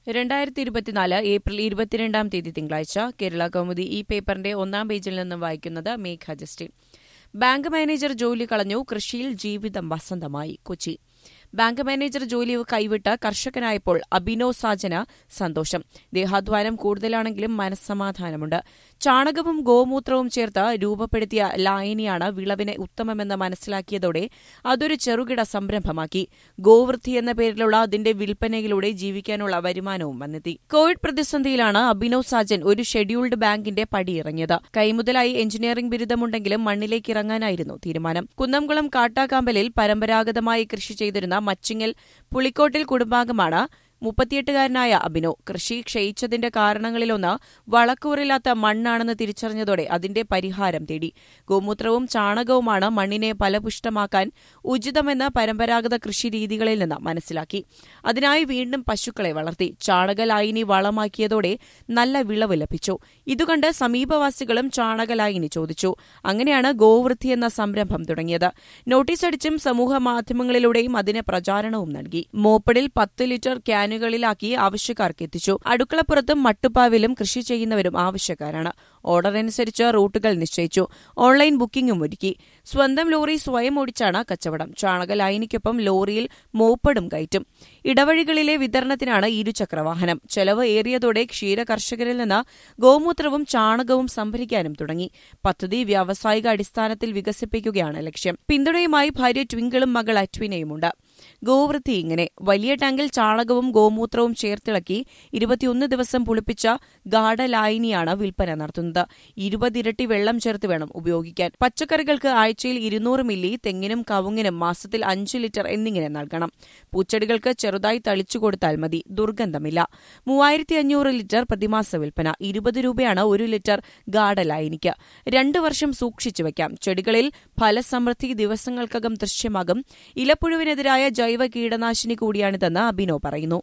രണ്ടായിരത്തി ഇരുപത്തിനാല് ഏപ്രിൽ ഇരുപത്തിരണ്ടാം തീയതി തിങ്കളാഴ്ച കേരള കൗമുദി ഈ പേപ്പറിന്റെ ഒന്നാം പേജിൽ നിന്നും വായിക്കുന്നത് മേഘ ജസ്റ്റിൻ ബാങ്ക് മാനേജർ ജോലി കളഞ്ഞു കൃഷിയിൽ ജീവിതം വസന്തമായി കൊച്ചി ബാങ്ക് മാനേജർ ജോലി കൈവിട്ട് കർഷകനായപ്പോൾ അഭിനോ സാജന സന്തോഷം ദേഹാധ്വാനം കൂടുതലാണെങ്കിലും മനസ്സമാധാനമുണ്ട് ചാണകവും ഗോമൂത്രവും ചേർത്ത് രൂപപ്പെടുത്തിയ ലായനിയാണ് വിളവിന് ഉത്തമമെന്ന് മനസ്സിലാക്കിയതോടെ അതൊരു ചെറുകിട സംരംഭമാക്കി ഗോവൃത്തി എന്ന പേരിലുള്ള അതിന്റെ വിൽപ്പനയിലൂടെ ജീവിക്കാനുള്ള വരുമാനവും വന്നെത്തി കോവിഡ് പ്രതിസന്ധിയിലാണ് അഭിനവ് സാജൻ ഒരു ഷെഡ്യൂൾഡ് ബാങ്കിന്റെ പടിയിറങ്ങിയത് കൈമുതലായി എഞ്ചിനീയറിംഗ് ബിരുദമുണ്ടെങ്കിലും മണ്ണിലേക്ക് ഇറങ്ങാനായിരുന്നു തീരുമാനം കുന്നംകുളം കാട്ടാക്കാമ്പലിൽ പരമ്പരാഗതമായി കൃഷി ചെയ്തിരുന്ന മച്ചിങ്ങൽ പുളിക്കോട്ടിൽ കുടുംബാംഗമാണ് മുപ്പത്തിയെട്ടുകാരനായ അഭിനവ് കൃഷി ക്ഷയിച്ചതിന്റെ കാരണങ്ങളിലൊന്ന് വളക്കൂറില്ലാത്ത മണ്ണാണെന്ന് തിരിച്ചറിഞ്ഞതോടെ അതിന്റെ പരിഹാരം തേടി ഗോമൂത്രവും ചാണകവുമാണ് മണ്ണിനെ ഫലപുഷ്ടമാക്കാൻ ഉചിതമെന്ന് പരമ്പരാഗത കൃഷി രീതികളിൽ നിന്ന് മനസ്സിലാക്കി അതിനായി വീണ്ടും പശുക്കളെ വളർത്തി ചാണകലായിനി വളമാക്കിയതോടെ നല്ല വിളവ് ലഭിച്ചു ഇതുകണ്ട് സമീപവാസികളും ചാണകലായിനി ചോദിച്ചു അങ്ങനെയാണ് ഗോവൃത്തി എന്ന സംരംഭം തുടങ്ങിയത് നോട്ടീസ് അടിച്ചും സമൂഹ മാധ്യമങ്ങളിലൂടെയും അതിന് പ്രചാരണവും നൽകി മോപ്പടിൽ പത്ത് ലിറ്റർ ക്യാനുകളിലാക്കി ആവശ്യക്കാർക്ക് എത്തിച്ചു അടുക്കളപ്പുറത്തും മട്ടുപ്പാവിലും കൃഷി ചെയ്യുന്നവരും ആവശ്യക്കാരാണ് ഓർഡർ അനുസരിച്ച് റൂട്ടുകൾ നിശ്ചയിച്ചു ഓൺലൈൻ ബുക്കിംഗും ഒരുക്കി സ്വന്തം ലോറി സ്വയം ഓടിച്ചാണ് കച്ചവടം ചാണക ലൈനിക്കൊപ്പം ലോറിയിൽ മോപ്പടും കയറ്റും ഇടവഴികളിലെ വിതരണത്തിനാണ് ഇരുചക്രവാഹനം ചെലവ് ഏറിയതോടെ ക്ഷീര കർഷകരിൽ നിന്ന് ഗോമൂത്രവും ചാണകവും സംഭരിക്കാനും തുടങ്ങി പദ്ധതി വ്യാവസായിക അടിസ്ഥാനത്തിൽ വികസിപ്പിക്കുകയാണ് ലക്ഷ്യം പിന്തുണയുമായി ഭാര്യ ട്വിങ്കിളും മകൾ അറ്റ്വിനയുമുണ്ട് ഗോവൃത്തി ഇങ്ങനെ വലിയ ടാങ്കിൽ ചാണകവും ഗോമൂത്രവും ചേർത്തിളക്കി ഇരുപത്തിയൊന്ന് ദിവസം പുളിപ്പിച്ച ഗാഢലായിനിയാണ് വിൽപ്പന നടത്തുന്നത് ഇരുപതിരട്ടി വെള്ളം ചേർത്ത് വേണം ഉപയോഗിക്കാൻ പച്ചക്കറികൾക്ക് ആഴ്ചയിൽ ഇരുന്നൂറ് മില്ലി തെങ്ങിനും കവുങ്ങിനും മാസത്തിൽ അഞ്ച് ലിറ്റർ എന്നിങ്ങനെ നൽകണം പൂച്ചെടികൾക്ക് ചെറുതായി തളിച്ചു കൊടുത്താൽ മതി ദുർഗന്ധമില്ല മൂവായിരത്തി അഞ്ഞൂറ് ലിറ്റർ പ്രതിമാസ വിൽപ്പന ഇരുപത് രൂപയാണ് ഒരു ലിറ്റർ ഗാഢലായിനിക്ക് രണ്ടു വർഷം സൂക്ഷിച്ചു വയ്ക്കാം ചെടികളിൽ ഫലസമൃദ്ധി ദിവസങ്ങൾക്കകം ദൃശ്യമാകും ഇലപ്പുഴുവിനെതിരായ ജൈവ കീടനാശിനി കൂടിയാണിതെന്ന് അഭിനോ പറയുന്നു